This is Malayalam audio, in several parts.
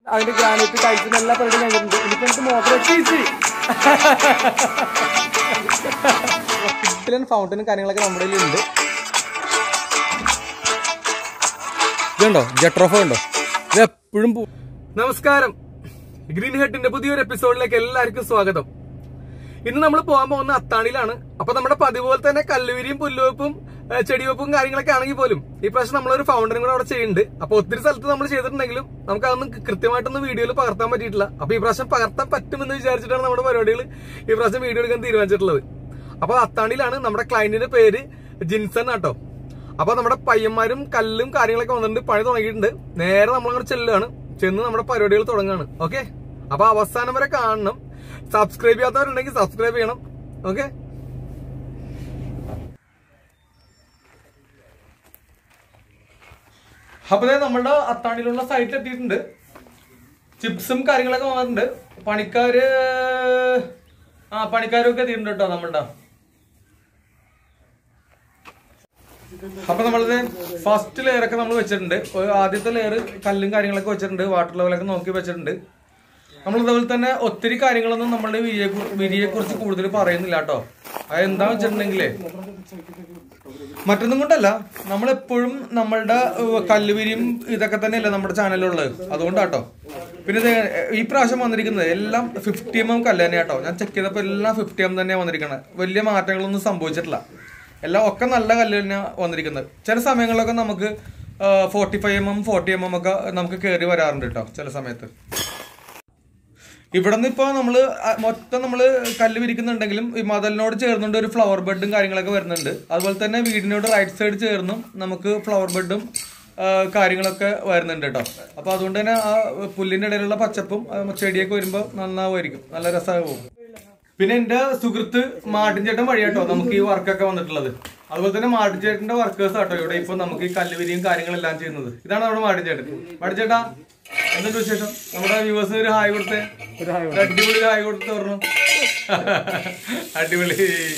അതിന്റെ ഗ്രാനൈറ്റ് ടൈൽസിന് എല്ലാ പരിപാടിയും കഴിഞ്ഞിട്ടുണ്ട് ഇനിയിപ്പോ എനിക്ക് മോട്ടർ ഫൗണ്ടനും കാര്യങ്ങളൊക്കെ നമ്മുടെ ഉണ്ട് ഇതുണ്ടോ ജട്രോഫോ ഉണ്ടോ ഇത് എപ്പോഴും നമസ്കാരം ഗ്രീൻ ഹെട്ടിന്റെ പുതിയൊരു എപ്പിസോഡിലേക്ക് എല്ലാവർക്കും സ്വാഗതം ഇന്ന് നമ്മൾ പോകാൻ പോകുന്ന അത്താണിയിലാണ് അപ്പൊ നമ്മുടെ പതിവ് പോലെ തന്നെ കല്ലുവിരിയും പുല്ലുവെപ്പും ഏ, ചെടിവെപ്പും കാര്യങ്ങളൊക്കെ ആണെങ്കിൽ പോലും ഈ പ്രാവശ്യം നമ്മളൊരു ഫൗണ്ടനും കൂടെ അവിടെ ചെയ്യുന്നുണ്ട് അപ്പൊ ഒത്തിരി സ്ഥലത്ത് നമ്മൾ ചെയ്തിട്ടുണ്ടെങ്കിലും നമുക്ക് അതൊന്നും കൃത്യമായിട്ടൊന്നും വീഡിയോയിൽ പകർത്താൻ പറ്റിയിട്ടില്ല അപ്പൊ ഈ പ്രാവശ്യം പകർത്താൻ പറ്റുമെന്ന് വിചാരിച്ചിട്ടാണ് നമ്മുടെ പരിപാടികൾ ഈ പ്രാവശ്യം വീഡിയോ എടുക്കാൻ തീരുമാനിച്ചിട്ടുള്ളത് അപ്പൊ അത്താണിയിലാണ് നമ്മുടെ ക്ലയന്റിന്റെ പേര് ജിൻസൺ ആട്ടോ അപ്പൊ നമ്മുടെ പയ്യന്മാരും കല്ലും കാര്യങ്ങളൊക്കെ വന്നിട്ടുണ്ട് പണി തുടങ്ങിയിട്ടുണ്ട് നേരെ നമ്മളങ്ങോട്ട് ചെല്ലുകയാണ് ചെന്ന് നമ്മുടെ പരിപാടികൾ തുടങ്ങുകയാണ് ഓക്കെ അപ്പൊ അവസാനം വരെ കാണണം സബ്സ്ക്രൈബ് ചെയ്യാത്തവരുണ്ടെങ്കിൽ സബ്സ്ക്രൈബ് ചെയ്യണം ഓക്കെ അപ്പൊ ദേ നമ്മുടെ അത്താണിയിലുള്ള സൈറ്റിൽ എത്തിയിട്ടുണ്ട് ചിപ്സും കാര്യങ്ങളൊക്കെ വന്നിട്ടുണ്ട് പണിക്കാര് ആ പണിക്കാരൊക്കെ എത്തിയിട്ടുണ്ട് കേട്ടോ നമ്മളുടെ അപ്പൊ നമ്മളത് ഫസ്റ്റ് ലെയർ ഒക്കെ നമ്മൾ വെച്ചിട്ടുണ്ട് ഒരു ആദ്യത്തെ ലെയർ കല്ലും കാര്യങ്ങളൊക്കെ വെച്ചിട്ടുണ്ട് വാട്ടർ ലെവലൊക്കെ നോക്കി വെച്ചിട്ടുണ്ട് നമ്മൾ ഇതുപോലെ തന്നെ ഒത്തിരി കാര്യങ്ങളൊന്നും നമ്മളുടെ വിരിയെ വിരിയെ കുറിച്ച് കൂടുതൽ പറയുന്നില്ല കേട്ടോ അത് എന്താ വെച്ചിട്ടുണ്ടെങ്കിലേ മറ്റൊന്നും കൊണ്ടല്ല നമ്മളെപ്പോഴും നമ്മളുടെ ഏഹ്, കല്ലുവിരിയും ഇതൊക്കെ തന്നെയല്ലേ നമ്മുടെ ചാനലിലുള്ളത് അതുകൊണ്ടാട്ടോ പിന്നെ ഇത് ഈ പ്രാവശ്യം വന്നിരിക്കുന്നത് എല്ലാം ഫിഫ്റ്റി എം എം കല്ല് തന്നെ കേട്ടോ ഞാൻ ചെക്ക് ചെയ്തപ്പോൾ എല്ലാം ഫിഫ്റ്റി എം തന്നെയാണ് വന്നിരിക്കുന്നത് വലിയ മാറ്റങ്ങളൊന്നും സംഭവിച്ചിട്ടില്ല എല്ലാം ഒക്കെ നല്ല കല്ല് തന്നെയാണ് വന്നിരിക്കുന്നത് ചില സമയങ്ങളിലൊക്കെ നമുക്ക് forty five M M forty M M ഒക്കെ നമുക്ക് കയറി വരാറുണ്ട് കേട്ടോ ചില സമയത്ത് ഇവിടെ നിന്ന് ഇപ്പോൾ നമ്മൾ മൊത്തം നമ്മൾ കല്ല് വിരിക്കുന്നുണ്ടെങ്കിലും ഈ മതലിനോട് ചേർന്നുകൊണ്ട് ഒരു ഫ്ലവർ ബെഡും കാര്യങ്ങളൊക്കെ വരുന്നുണ്ട് അതുപോലെ തന്നെ വീടിനോട് റൈറ്റ് സൈഡ് ചേർന്നും നമുക്ക് ഫ്ലവർ ബെഡും കാര്യങ്ങളൊക്കെ വരുന്നുണ്ട് കേട്ടോ അപ്പോൾ അതുകൊണ്ട് തന്നെ ആ പുല്ലിൻ്റെ ഇടയിലുള്ള പച്ചപ്പും ആ, ചെടിയൊക്കെ വരുമ്പോൾ നന്നാവുമായിരിക്കും നല്ല രസമാകും പിന്നെ എന്റെ സുഹൃത്ത് മാട്ടിൻ ചേട്ടൻ വഴിയാട്ടോ നമുക്ക് ഈ വർക്കൊക്കെ വന്നിട്ടുള്ളത് അതുപോലെ തന്നെ മാട്ടിൻ ചേട്ടന്റെ വർക്കേഴ്സ് ആട്ടോ ഇവിടെ ഇപ്പൊ നമുക്ക് ഈ കല്ലുവിരിയും കാര്യങ്ങളെല്ലാം ചെയ്യുന്നത് ഇതാണ് നമ്മുടെ മാട്ടിൻ ചേട്ടൻ മാട്ടിൻ ചേട്ടാ എന്തുണ്ട് വിശേഷം നമ്മുടെ വ്യൂവേഴ്സിന് ഒരു ഹായ് കൊടുത്തേ ഒരു അടിപൊളി ഒരു ഹായ് കൊടുത്ത് പറഞ്ഞു അടിപൊളി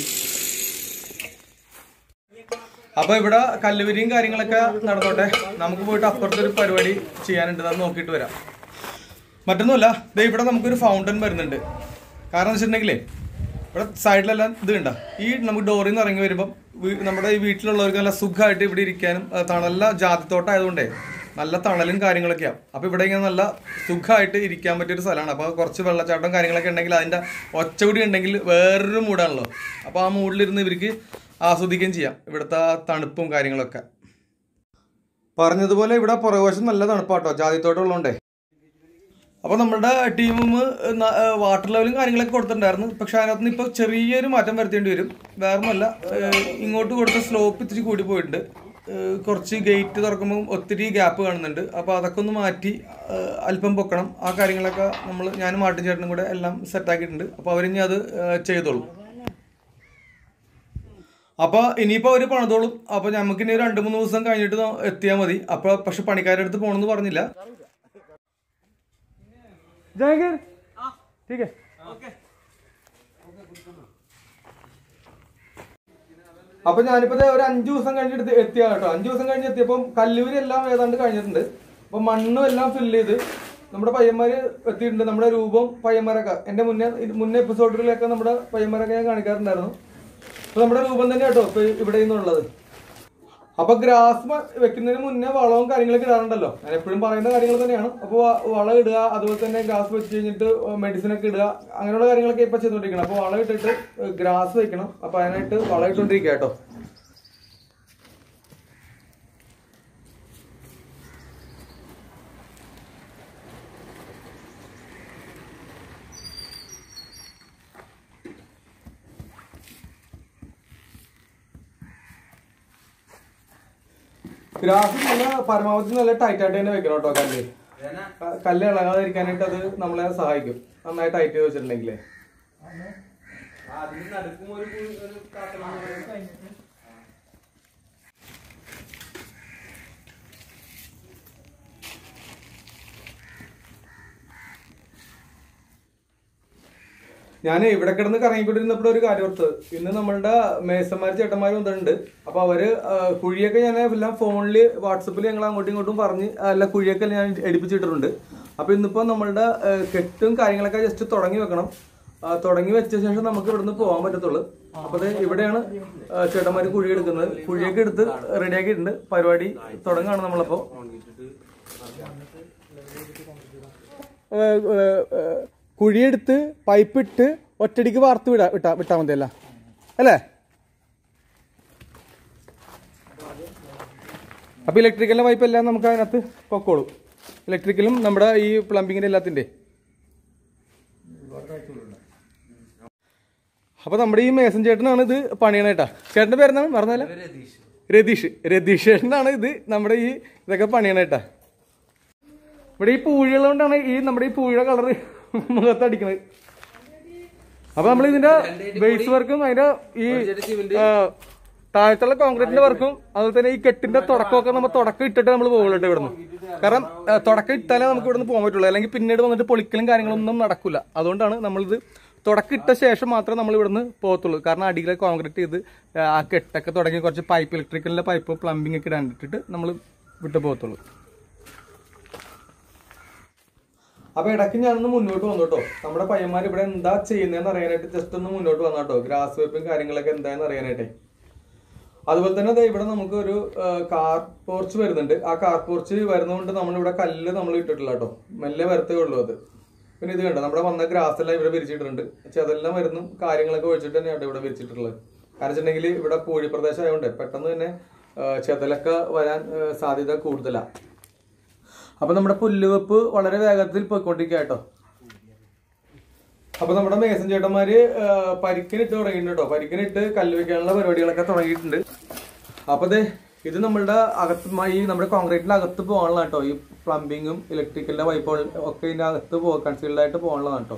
അപ്പൊ ഇവിടെ കല്ലുവിരിയും കാര്യങ്ങളൊക്കെ നടന്നോട്ടെ നമുക്ക് പോയിട്ട് അപ്പുറത്തെ ഒരു പരിപാടി ചെയ്യാനുണ്ട് അത് നോക്കിയിട്ട് വരാം മറ്റൊന്നുമല്ല ദേ ഇവിടെ നമുക്കൊരു ഫൗണ്ടൻ വരുന്നുണ്ട് കാരണം എന്ന് വെച്ചിട്ടുണ്ടെങ്കിലേ ഇവിടെ സൈഡിലെല്ലാം ഇത് കണ്ട ഈ നമുക്ക് ഡോറിൽ നിന്ന് ഇറങ്ങി വരുമ്പം വീ- നമ്മുടെ ഈ വീട്ടിലുള്ളവർക്ക് നല്ല സുഖമായിട്ട് ഇവിടെ ഇരിക്കാനും ആ, തണല ജാതിത്തോട്ടമായതുകൊണ്ടേ നല്ല തണലും കാര്യങ്ങളൊക്കെയാണ് അപ്പോൾ ഇവിടെ ഇങ്ങനെ നല്ല സുഖമായിട്ട് ഇരിക്കാൻ പറ്റിയൊരു സ്ഥലമാണ് അപ്പോൾ കുറച്ച് വെള്ളച്ചാട്ടം കാര്യങ്ങളൊക്കെ ഉണ്ടെങ്കിൽ അതിൻ്റെ ഒച്ചകൂടി ഉണ്ടെങ്കിൽ വേറൊരു മൂടാണല്ലോ അപ്പോൾ ആ മൂഡിലിരുന്ന് ഇവർക്ക് ആസ്വദിക്കുകയും ചെയ്യാം ഇവിടുത്തെ ആ തണുപ്പും കാര്യങ്ങളൊക്കെ പറഞ്ഞതുപോലെ ഇവിടെ പുറകുവശം നല്ല തണുപ്പാട്ടോ ജാതിത്തോട്ടം ഉള്ളതുകൊണ്ടേ അപ്പോൾ നമ്മുടെ ടീമും വാട്ടർ ലെവലും കാര്യങ്ങളൊക്കെ കൊടുത്തിട്ടുണ്ടായിരുന്നു പക്ഷെ അതിനകത്ത് നിന്ന് ഇപ്പോൾ ചെറിയൊരു മാറ്റം വരുത്തേണ്ടി വരും വേറെ ഒന്നുമല്ല ഏഹ് ഇങ്ങോട്ട് കൊടുത്ത സ്ലോപ്പ് ഇത്തിരി കൂടി പോയിട്ടുണ്ട് ഏഹ് കുറച്ച് ഗേറ്റ് തുറക്കുമ്പോൾ ഒത്തിരി ഗ്യാപ്പ് കാണുന്നുണ്ട് അപ്പോൾ അതൊക്കെ ഒന്ന് മാറ്റി ഏഹ് അല്പം പൊക്കണം ആ കാര്യങ്ങളൊക്കെ നമ്മൾ ഞാനും മാട്ടും ചേട്ടനും കൂടെ എല്ലാം സെറ്റാക്കിയിട്ടുണ്ട് അപ്പോൾ അവരിനി അത് ഏഹ് ചെയ്തോളും അപ്പോൾ ഇനിയിപ്പോൾ അവർ പണിതോളും അപ്പോൾ നമുക്ക് ഇനി രണ്ട് മൂന്ന് ദിവസം കഴിഞ്ഞിട്ട് എത്തിയാൽ മതി അപ്പോൾ പക്ഷെ പണിക്കാരുടെ അടുത്ത് പോകണമെന്ന് പറഞ്ഞില്ല जाएंगे ठीक है അപ്പൊ ഞാനിപ്പോ ദേ ഒരു അഞ്ചു ദിവസം കഴിഞ്ഞിട്ട് എത്തിയ കേട്ടോ അഞ്ചു ദിവസം കഴിഞ്ഞ് എത്തിയപ്പം കല്ലൂരി എല്ലാം ഏതാണ്ട് കഴിഞ്ഞിട്ടുണ്ട് അപ്പൊ മണ്ണും എല്ലാം ഫില്ല് ചെയ്ത് നമ്മുടെ പയ്യന്മാര് എത്തിയിട്ടുണ്ട് നമ്മുടെ രൂപം പയ്യന്മാരൊക്കെ എന്റെ മുന്നേ മുന്നേ എപ്പിസോഡുകളിലൊക്കെ നമ്മുടെ പയ്യന്മാരൊക്കെ ഞാൻ കാണിക്കാറുണ്ടായിരുന്നു അപ്പൊ നമ്മുടെ രൂപം തന്നെ കേട്ടോ ഇപ്പൊ ഇവിടെ നിന്നുള്ളത് അപ്പൊ ഗ്രാസ് മ- വെക്കുന്നതിന് മുന്നേ വളവും കാര്യങ്ങളൊക്കെ ഇടാറുണ്ടല്ലോ ഞാൻ എപ്പോഴും പറയുന്ന കാര്യങ്ങൾ തന്നെയാണ് അപ്പോൾ വളം ഇടുക അതുപോലെ തന്നെ ഗ്രാസ് വെച്ച് കഴിഞ്ഞിട്ട് മെഡിസിൻ ഒക്കെ ഇടുക അങ്ങനെയുള്ള കാര്യങ്ങളൊക്കെ ഇപ്പൊ ചെയ്തുകൊണ്ടിരിക്കണം അപ്പോൾ വളം ഇട്ടിട്ട് ഗ്രാസ് വെക്കണം അപ്പൊ അതിനായിട്ട് വളം ഇട്ടുകൊണ്ടിരിക്കുക കേട്ടോ ഗ്രാസ് നല്ല പരമാവധി നല്ല ടൈറ്റ് ആയിട്ട് തന്നെ വെക്കണം കേട്ടോ കല്ല് ക- കല്ല് ഇളകാതിരിക്കാനായിട്ട് അത് നമ്മളെ സഹായിക്കും നന്നായി ടൈറ്റ് ചെയ്ത് വെച്ചിട്ടുണ്ടെങ്കിലേ ഞാൻ ഇവിടെ കിടന്ന് കറങ്ങിക്കൊണ്ടിരുന്നപ്പോൾ ഒരു കാര്യം ഓർത്ത് ഇന്ന് നമ്മളുടെ മേസന്മാർ ചേട്ടന്മാർ വന്നിട്ടുണ്ട് അപ്പൊ അവര് ആ, കുഴിയൊക്കെ ഞാൻ എല്ലാം ഫോണിൽ വാട്സപ്പിൽ ഞങ്ങൾ അങ്ങോട്ടും ഇങ്ങോട്ടും പറഞ്ഞ് എല്ലാ കുഴിയൊക്കെ ഞാൻ എടുപ്പിച്ചിട്ടിട്ടുണ്ട് അപ്പൊ ഇന്നിപ്പോ നമ്മളുടെ ഏഹ്, കെട്ടും കാര്യങ്ങളൊക്കെ ജസ്റ്റ് തുടങ്ങി വെക്കണം ആ, തുടങ്ങി വെച്ച ശേഷം നമുക്ക് ഇവിടുന്ന് പോകാൻ പറ്റത്തുള്ളൂ അപ്പൊ ദേ ഇവിടെയാണ് ഏഹ്, ചേട്ടന്മാര് കുഴി എടുക്കുന്നത് കുഴിയൊക്കെ എടുത്ത് റെഡിയാക്കിയിട്ടുണ്ട് പരിപാടി തുടങ്ങുകയാണ് നമ്മളപ്പോ ഏഹ്, ഏഹ്, ഏഹ്, കുഴിയെടുത്ത് പൈപ്പിട്ട് ഒറ്റടിക്ക് വാർത്ത് വിടാ വിട്ടാ വിട്ടാ മതിയല്ല അല്ലേ അപ്പൊ ഇലക്ട്രിക്കലിന്റെ പൈപ്പ് എല്ലാം നമുക്ക് അതിനകത്ത് പൊക്കോളും ഇലക്ട്രിക്കലും നമ്മുടെ ഈ പ്ലംബിങ്ങിന്റെ എല്ലാത്തിന്റെ അപ്പൊ നമ്മുടെ ഈ മേസൻ ചേട്ടനാണ് ഇത് പണിയണ കേട്ടാ ചേട്ടന്റെ പേരെന്താണ് മറന്നല്ല രതീഷ് രതീഷ് ചേട്ടനാണ് ഇത് നമ്മുടെ ഈ ഇതൊക്കെ പണിയണ കേട്ടാ ഇവിടെ ഈ പൂഴികൾ കൊണ്ടാണ് ഈ നമ്മുടെ ഈ പൂഴിയുടെ കളർ മുഖത്തടിക്കണത് അപ്പൊ നമ്മൾ ഇതിന്റെ ബേസ് വർക്കും അതിന്റെ ഈ ആ, താഴത്തുള്ള കോൺക്രീറ്റിന്റെ വർക്കും അതുപോലെ തന്നെ ഈ കെട്ടിന്റെ തുടക്കമൊക്കെ നമ്മൾ തുടക്കം ഇട്ടിട്ട് നമ്മൾ പോകുള്ളൂ ഇവിടുന്ന് കാരണം ആ, തുടക്കം ഇട്ടാലേ നമുക്ക് ഇവിടുന്ന് പോകാൻ പറ്റുള്ളൂ അല്ലെങ്കിൽ പിന്നീട് വന്നിട്ട് പൊളിക്കലും കാര്യങ്ങളൊന്നും നടക്കില്ല അതുകൊണ്ടാണ് നമ്മളിത് തുടക്കം ഇട്ട ശേഷം മാത്രമേ നമ്മൾ ഇവിടുന്ന് പോകത്തുള്ളൂ കാരണം അടിയിലെ കോൺക്രീറ്റ് ചെയ്ത് ആ കെട്ടൊക്കെ തുടങ്ങി കുറച്ച് പൈപ്പ് ഇലക്ട്രിക്കലിന്റെ പൈപ്പ് പ്ലംബിംഗ് ഒക്കെ ഇടാണ്ടിട്ടിട്ട് നമ്മൾ വിട്ടു പോകത്തുള്ളൂ അപ്പൊ ഇടയ്ക്ക് ഞാനൊന്ന് മുന്നോട്ട് വന്നു കേട്ടോ നമ്മുടെ പയ്യന്മാർ ഇവിടെ എന്താ ചെയ്യുന്നതെന്ന് അറിയാനായിട്ട് ജസ്റ്റ് ഒന്ന് മുന്നോട്ട് വന്നു കേട്ടോ ഗ്രാസ് വെപ്പും കാര്യങ്ങളൊക്കെ എന്താന്ന് അറിയാനായിട്ടേ അതുപോലെ തന്നെ ദേ ഇവിടെ നമുക്ക് ഒരു കാർ പോർച്ച് വരുന്നുണ്ട് ആ കാർ പോർച്ച് വരുന്നതുകൊണ്ട് നമ്മളിവിടെ കല്ല് നമ്മൾ ഇട്ടിട്ടില്ല കേട്ടോ മെല്ലെ വരത്തേ ഉള്ളൂ അത് പിന്നെ ഇത് കണ്ടോ നമ്മുടെ വന്ന ഗ്രാസ് എല്ലാം ഇവിടെ വിരിച്ചിട്ടുണ്ട് പക്ഷെ അതെല്ലാം വരുന്നു കാര്യങ്ങളൊക്കെ ഒഴിച്ചിട്ട് തന്നെയാണ് ഇവിടെ വിരിച്ചിട്ടുള്ളത് കാരണം വെച്ചിട്ടുണ്ടെങ്കിൽ ഇവിടെ പൂഴി പ്രദേശം ആയതുകൊണ്ട് പെട്ടെന്ന് തന്നെ ആ, ചെതലൊക്കെ വരാൻ ആ, സാധ്യത കൂടുതലാണ് അപ്പൊ നമ്മുടെ പുല്ലുവെപ്പ് വളരെ വേഗത്തിൽ പോയിക്കൊണ്ടിരിക്കുക കേട്ടോ അപ്പൊ നമ്മുടെ മേസൻ ചേട്ടന്മാര് ആ, പരിക്കിനിട്ട് തുടങ്ങിയിട്ടുണ്ട് കേട്ടോ പരിക്കിനിട്ട് കല്ല് വെക്കാനുള്ള പരിപാടികളൊക്കെ തുടങ്ങിയിട്ടുണ്ട് അപ്പൊ ദേ ഇത് നമ്മളുടെ അകത്ത് മ- ഈ നമ്മുടെ കോൺക്രീറ്റിന്റെ അകത്ത് പോകാനുള്ള കേട്ടോ ഈ പ്ലംബിങ്ങും ഇലക്ട്രിക്കലിന്റെ പൈപ്പുകൾ ഒക്കെ ഇതിന്റെ അകത്ത് പോ കൺസീൽഡ് ആയിട്ട് പോകാനുള്ളതാണ് കേട്ടോ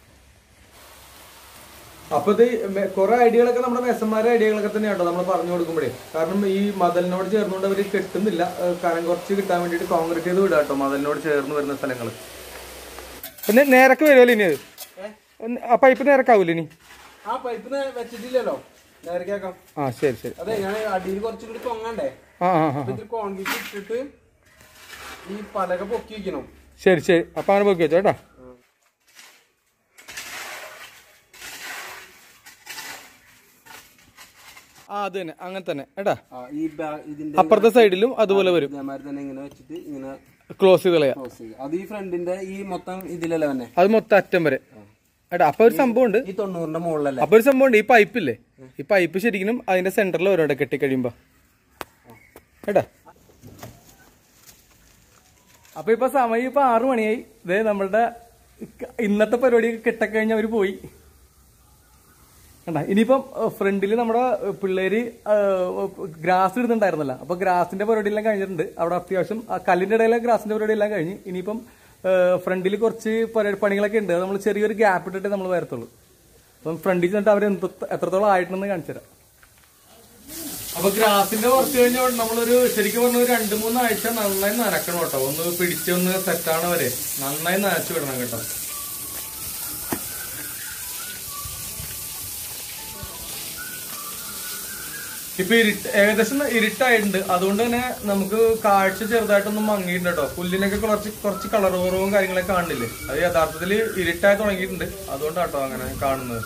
അപ്പൊ ഇത് മെ- കുറെ ഐഡിയകളൊക്കെ നമ്മുടെ മെസ്സന്മാരുടെ ഐഡിയകളൊക്കെ തന്നെയാട്ടോ നമ്മൾ പറഞ്ഞു കൊടുക്കുമ്പോഴേ കാരണം ഈ മതലിനോട് ചേർന്നുകൊണ്ട് അവർ കെട്ടുന്നില്ല ഏഹ് കനം കുറച്ച് കിട്ടാൻ വേണ്ടിയിട്ട് കോൺക്രീറ്റ് ചെയ്ത് വിടാം കേട്ടോ മതലിനോട് ചേർന്ന് വരുന്ന സ്ഥലങ്ങൾ പിന്നെ നേരക്ക് വരുമല്ലോ ഇനി അത് ഒന്ന് ആ പൈപ്പ് നേരക്കാവൂല ഇനി ആ പൈപ്പ് വെച്ചിട്ടില്ലല്ലോ നേരക്കേക്കാം ആ ശരി ശരി അതെ ഞാൻ അടിയിൽ കുറച്ചും കൂടി പൊങ്ങണ്ടേ ആ ആ ആ അപ്പൊ ഇതിൽ കോൺക്രീറ്റ് ഇട്ടിട്ട് ഈ പലക പൊക്കി വെക്കണം ശരി ശരി അപ്പൊ അങ്ങനെ പോക്കി വെച്ചോ കേട്ടോ ആ അത് തന്നെ അങ്ങനെ തന്നെ കേട്ടാ ആ ഈ ബാ- ഇതിന്റെ അപ്പുറത്തെ സൈഡിലും അതുപോലെ വരും ഇതേമാതിരി തന്നെ ഇങ്ങനെ വെച്ചിട്ട് ഇങ്ങനെ ക്ലോസ് ചെയ്ത് കളയാം ക്ലോസ് ചെയ്യും അത് ഈ ഫ്രണ്ടിന്റെ ഈ മൊത്തം ഇതിലല്ലേ തന്നെ അത് മൊത്തം അറ്റം വരെ എടാ അപ്പൊ ഒരു സംഭവം ഉണ്ട് ഈ തൊണ്ണൂറിന്റെ മുകളിലല്ലേ അപ്പൊ ഒരു സംഭവം ഉണ്ട് ഈ പൈപ്പില്ലേ ഈ പൈപ്പ് ശരിക്കും അതിന്റെ സെന്ററിൽ വരും ഇവിടെ കെട്ടിക്കഴിയുമ്പോ കേട്ടാ അപ്പൊ ഇപ്പൊ സമയം ഇപ്പൊ ആറു മണിയായി ഇതേ നമ്മളുടെ ഇന്നത്തെ പരിപാടി കെട്ടക്കഴിഞ്ഞ അവര് പോയി കണ്ട ഇനിയിപ്പം ഫ്രണ്ടിൽ നമ്മുടെ ഏഹ്, പിള്ളേര് ഗ്രാസ് ഇടുന്നുണ്ടായിരുന്നല്ലോ അപ്പൊ ഗ്രാസിന്റെ പരിപാടി എല്ലാം കഴിഞ്ഞിട്ടുണ്ട് അവിടെ അത്യാവശ്യം ആ കല്ലിന്റെ ഇടയിലെ ഗ്രാസിന്റെ പരിപാടി എല്ലാം കഴിഞ്ഞ് ഇനിയിപ്പം ഫ്രണ്ടിൽ കുറച്ച് പരി- പണികളൊക്കെ ഉണ്ട് അത് നമ്മൾ ചെറിയൊരു ഗ്യാപ്പ് ഇട്ടിട്ട് നമ്മൾ വരത്തുള്ളൂ അപ്പം ഫ്രണ്ടിൽ ചെന്നിട്ട് അവർ എത്രത്തോളം ആയിട്ടുണ്ടെന്ന് കാണിച്ചു തരാം അപ്പൊ ഗ്രാസിന്റെ വർക്ക് കഴിഞ്ഞ നമ്മളൊരു ശരിക്കും പറഞ്ഞ ഒരു രണ്ട് മൂന്ന് ആഴ്ച നന്നായി നനക്കണം കേട്ടോ ഒന്ന് പിടിച്ചൊന്ന് സെറ്റാണ് വരെ നന്നായി നനച്ചു വിടണം കേട്ടോ ഇപ്പൊ ഇരുട്ട് ഏകദേശം ഇരുട്ടായിട്ടുണ്ട് അതുകൊണ്ട് തന്നെ നമുക്ക് കാഴ്ച ചെറുതായിട്ടൊന്നും മങ്ങിയിട്ടുണ്ട് കേട്ടോ പുല്ലിനൊക്കെ കുറച്ച് കുറച്ച് കളർ കുറവും കാര്യങ്ങളൊക്കെ കാണുന്നില്ലേ അത് യഥാർത്ഥത്തിൽ ഇരുട്ടായി തുടങ്ങിയിട്ടുണ്ട് അതുകൊണ്ടാട്ടോ അങ്ങനെ കാണുന്നത്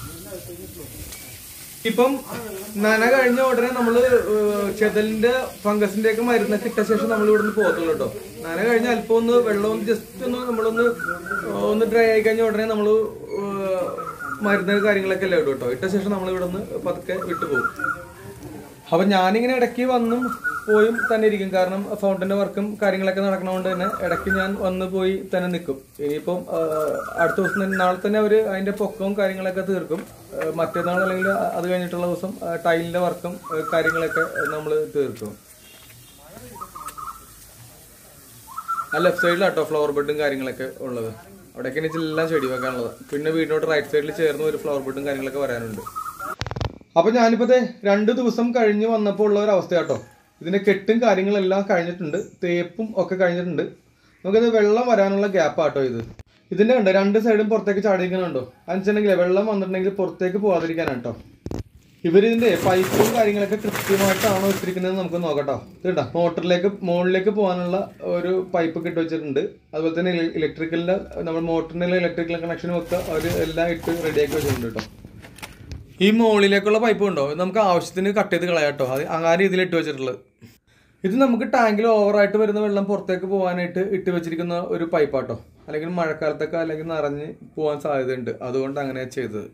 ഇപ്പം നന കഴിഞ്ഞ ഉടനെ നമ്മള് ഏഹ്, ചെതലിന്റെ ഫംഗസിന്റെ ഒക്കെ മരുന്നൊക്കെ ഇട്ട ശേഷം നമ്മൾ ഇവിടുന്ന് പോകത്തുള്ളൂ കേട്ടോ നന കഴിഞ്ഞ അല്പം ഒന്ന് വെള്ളം ജസ്റ്റ് ഒന്ന് നമ്മളൊന്ന് ഒന്ന് ഡ്രൈ ആയി കഴിഞ്ഞ ഉടനെ നമ്മള് ഏഹ്, മരുന്ന് കാര്യങ്ങളൊക്കെ എല്ലാം ഇടും കേട്ടോ ഇട്ട ശേഷം നമ്മൾ ഇവിടുന്ന് പതുക്കെ വിട്ടു പോകും അപ്പൊ ഞാനിങ്ങനെ ഇടയ്ക്ക് വന്നും പോയും തന്നെ ഇരിക്കും കാരണം ഫൗണ്ടന്റെ വർക്കും കാര്യങ്ങളൊക്കെ നടക്കണതുകൊണ്ട് തന്നെ ഇടയ്ക്ക് ഞാൻ വന്ന് പോയി തന്നെ നിൽക്കും ഇനിയിപ്പം ആ, അടുത്ത ദിവസം തന്നെ നാളെ തന്നെ അവര് അതിന്റെ പൊക്കവും കാര്യങ്ങളൊക്കെ തീർക്കും ആ, മറ്റന്നാൾ അല്ലെങ്കിൽ അത് കഴിഞ്ഞിട്ടുള്ള ദിവസം ആ, ടൈലിന്റെ വർക്കും ആ, കാര്യങ്ങളൊക്കെ നമ്മൾ തീർക്കും ആ ലെഫ്റ്റ് സൈഡിലാട്ടോ ഫ്ലവർ ബെഡും കാര്യങ്ങളൊക്കെ ഉള്ളത് അവിടേക്ക് എനിക്ക് എല്ലാം ചെടി വെക്കാനുള്ളത് പിന്നെ വീടിനോട് റൈറ്റ് സൈഡിൽ ചേർന്ന് ഒരു ഫ്ലവർ ബെഡും കാര്യങ്ങളൊക്കെ വരാനുണ്ട് അപ്പൊ ഞാനിപ്പോ ദേ രണ്ട് ദിവസം കഴിഞ്ഞ് വന്നപ്പോൾ ഉള്ള ഒരു അവസ്ഥ കേട്ടോ ഇതിന്റെ കെട്ടും കാര്യങ്ങളെല്ലാം കഴിഞ്ഞിട്ടുണ്ട് തേപ്പും ഒക്കെ കഴിഞ്ഞിട്ടുണ്ട് നമുക്കത് വെള്ളം വരാനുള്ള ഗ്യാപ്പ് ആട്ടോ ഇത് ഇതിന്റെ കണ്ടോ രണ്ട് സൈഡും പുറത്തേക്ക് ചാടിയിരിക്കണുണ്ടോ അതെന്നുവെച്ചിട്ടുണ്ടെങ്കിൽ വെള്ളം വന്നിട്ടുണ്ടെങ്കിൽ പുറത്തേക്ക് പോകാതിരിക്കാനാട്ടോ ഇവരിതിന്റെ പൈപ്പും കാര്യങ്ങളൊക്കെ കൃത്യമായിട്ടാണോ വെച്ചിരിക്കുന്നത് നമുക്ക് നോക്കട്ടോ ഇതുണ്ടോ മോട്ടറിലേക്ക് മുകളിലേക്ക് പോകാനുള്ള ഒരു പൈപ്പ് ഒക്കെ ഇട്ട് വെച്ചിട്ടുണ്ട് അതുപോലെ തന്നെ ഇലക്ട്രിക്കലിന്റെ നമ്മൾ മോട്ടറിന്റെ ഇലക്ട്രിക്കൽ കണക്ഷനും ഒക്കെ അവർ എല്ലാം ഇട്ട് റെഡിയാക്കി വെച്ചിട്ടുണ്ട് കേട്ടോ ഈ മുകളിലേക്കുള്ള പൈപ്പ് ഉണ്ടോ ഇത് നമുക്ക് ആവശ്യത്തിന് കട്ട് ചെയ്ത് കളയാം കേട്ടോ അത് ആ രീതിയിൽ ഇട്ട് വെച്ചിട്ടുള്ളത് ഇത് നമുക്ക് ടാങ്കിൽ ഓവറായിട്ട് വരുന്ന വെള്ളം പുറത്തേക്ക് പോകാനായിട്ട് ഇട്ട് വെച്ചിരിക്കുന്ന ഒരു പൈപ്പാട്ടോ അല്ലെങ്കിൽ മഴക്കാലത്തൊക്കെ അല്ലെങ്കിൽ നിറഞ്ഞ് പോകാൻ സാധ്യതയുണ്ട് അതുകൊണ്ട് അങ്ങനെ ചെയ്തത്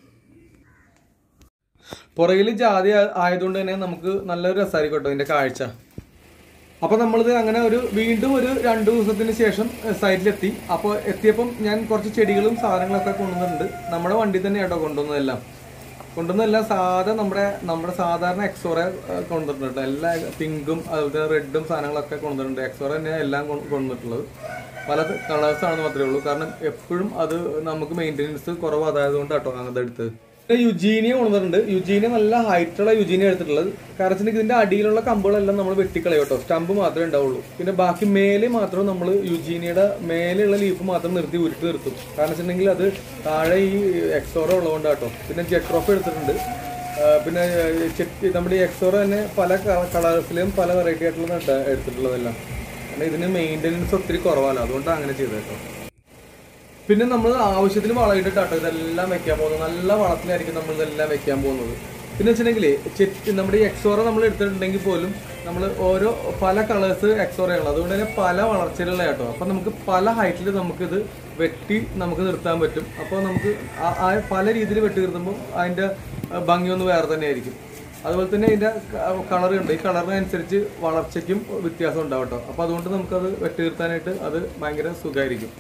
പുറകിൽ ജാതി ആ- ആയതുകൊണ്ട് തന്നെ നമുക്ക് നല്ലൊരു രസമായിരിക്കും കേട്ടോ ഇതിന്റെ കാഴ്ച അപ്പൊ നമ്മളിത് അങ്ങനെ ഒരു വീണ്ടും ഒരു രണ്ടു ദിവസത്തിന് ശേഷം എഹ്, സൈറ്റിലെത്തി അപ്പോൾ എത്തിയപ്പം ഞാൻ കുറച്ച് ചെടികളും സാധനങ്ങളൊക്കെ കൊണ്ടുവന്നിട്ടുണ്ട് നമ്മുടെ വണ്ടി തന്നെ കേട്ടോ കൊണ്ടുവന്നതെല്ലാം കൊണ്ടുവന്നതെല്ലാം സാധാ നമ്മുടെ നമ്മുടെ സാധാരണ എക്സോറ കൊണ്ടുവന്നിട്ടുണ്ട് എല്ലാ പിങ്കും അതുപോലെ റെഡും സാധനങ്ങളൊക്കെ കൊണ്ടുവന്നിട്ടുണ്ട് എക്സോറ തന്നെ എല്ലാം കൊ- കൊണ്ടുവന്നിട്ടുള്ളത് പല കളേഴ്സ് ആണെന്ന് മാത്രമേ ഉള്ളൂ കാരണം എപ്പോഴും അത് നമുക്ക് മെയിൻ്റെനൻസ് കുറവ് അതായതുകൊണ്ട് കേട്ടോ അങ്ങനത്തെ എടുത്തത് പിന്നെ യുജീനിയ കൊണ്ടുവന്നിട്ടുണ്ട് യുജീനിയ നല്ല ഹൈറ്റുള്ള യുജീനിയ എടുത്തിട്ടുള്ളത് കാരണം വെച്ചാൽ ഇതിന്റെ അടിയിലുള്ള കമ്പുകളെല്ലാം നമ്മൾ വെട്ടിക്കളയും കേട്ടോ സ്റ്റമ്പ് മാത്രമേ ഉണ്ടാവുള്ളൂ പിന്നെ ബാക്കി മേലെ മാത്രം നമ്മൾ യുജീനിയുടെ മേലെയുള്ള ലീഫ് മാത്രം നിർത്തി ഉരുട്ടി നിർത്തും കാരണം വെച്ചിട്ടുണ്ടെങ്കിൽ അത് താഴെ ഈ എക്സോറ ഉള്ളതുകൊണ്ട് കേട്ടോ പിന്നെ ജെട്രോഫ് എടുത്തിട്ടുണ്ട് ആ, പിന്നെ ഏഹ്, ചെക്ക് നമ്മുടെ ഈ എക്സോറ തന്നെ പല കളേഴ്സിലും പല വെറൈറ്റി ആയിട്ടുള്ള എടുത്തിട്ടുള്ളതെല്ലാം കാരണം ഇതിന് മെയിൻ്റെനൻസ് ഒത്തിരി കുറവല്ലോ അതുകൊണ്ടാണ് അങ്ങനെ ചെയ്തത് കേട്ടോ പിന്നെ നമ്മൾ ആവശ്യത്തിന് വളമിട്ടിട്ടാട്ടോ ഇതെല്ലാം വെക്കാൻ പോകുന്നത് നല്ല വളത്തിലായിരിക്കും നമ്മൾ ഇതെല്ലാം വെക്കാൻ പോകുന്നത് പിന്നെ വെച്ചിട്ടുണ്ടെങ്കിൽ ചെറ്റ് നമ്മുടെ ഈ എക്സോറ നമ്മൾ എടുത്തിട്ടുണ്ടെങ്കിൽ പോലും നമ്മൾ ഓരോ പല കളേഴ്സ് എക്സോറയാണ് അതുകൊണ്ട് തന്നെ പല വളർച്ചയിലുള്ള കേട്ടോ അപ്പം നമുക്ക് പല ഹൈറ്റിൽ നമുക്കിത് വെട്ടി നമുക്ക് നിർത്താൻ പറ്റും അപ്പോൾ നമുക്ക് ആ- ആ പല രീതിയിൽ വെട്ടി നിർത്തുമ്പോൾ അതിൻ്റെ ഭംഗിയൊന്ന് വേറെ തന്നെ ആയിരിക്കും അതുപോലെ തന്നെ ഇതിൻ്റെ കളർ ഉണ്ട് ഈ കളറിനനുസരിച്ച് വളർച്ചയ്ക്കും വ്യത്യാസം ഉണ്ടാവും കേട്ടോ അപ്പോൾ അതുകൊണ്ട് നമുക്കത് വെട്ടി നിർത്താനായിട്ട് അത് ഭയങ്കര സുഖമായിരിക്കും